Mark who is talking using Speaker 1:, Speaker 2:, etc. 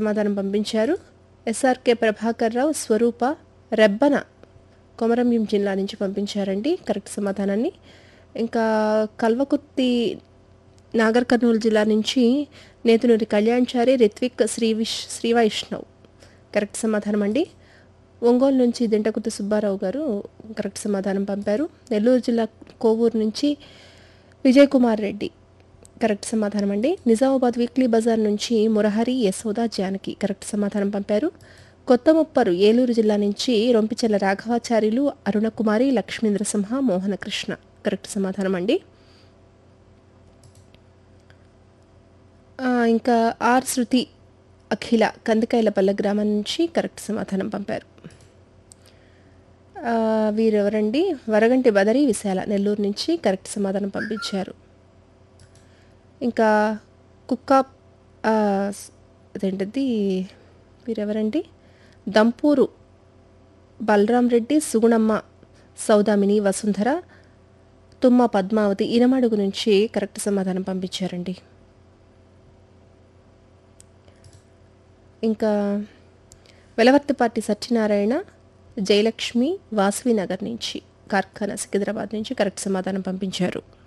Speaker 1: సమాధానం పంపించారు ఎస్ఆర్కే ప్రభాకర్ రావు స్వరూప రెబ్బన కొమరంభీం జిల్లా నుంచి పంపించారండి కరెక్ట్ సమాధానాన్ని ఇంకా కల్వకుర్తి నాగర్ కర్నూలు జిల్లా నుంచి నేతునూరి కళ్యాణ్చారి రిత్విక్ శ్రీ విష్ శ్రీ వైష్ణవ్ కరెక్ట్ సమాధానం అండి ఒంగోలు నుంచి దింటకుర్తి సుబ్బారావు గారు కరెక్ట్ సమాధానం పంపారు నెల్లూరు జిల్లా కోవూరు నుంచి విజయ్ కుమార్ రెడ్డి కరెక్ట్ సమాధానం అండి నిజామాబాద్ వీక్లీ బజార్ నుంచి మురహరి యశోద జానకి కరెక్ట్ సమాధానం పంపారు కొత్త ముప్పరు ఏలూరు జిల్లా నుంచి రొంపిచెల్ల రాఘవాచార్యులు అరుణకుమారి లక్ష్మీంద్రసింహ మోహనకృష్ణ కరెక్ట్ సమాధానం అండి ఆ, ఇంకా ఆర్ శృతి అఖిల కందికాయలపల్లె గ్రామం నుంచి కరెక్ట్ సమాధానం పంపారు ఆ, వీరెవరండి వరగంటి బదరి విశాల నెల్లూరు నుంచి కరెక్ట్ సమాధానం పంపించారు ఇంకా కుక్క ఆ, స్- అదేంటిది వీరెవరండి దంపూరు బలరాం రెడ్డి సుగుణమ్మ సౌదామిని వసుంధర తుమ్మ పద్మావతి ఇనమడుగు నుంచి కరెక్ట్ సమాధానం పంపించారండి ఇంకా వెలవర్తిపాటి సత్యనారాయణ జయలక్ష్మి వాసవి నగర్ నుంచి కార్ఖానా సికింద్రాబాద్ నుంచి కరెక్ట్ సమాధానం పంపించారు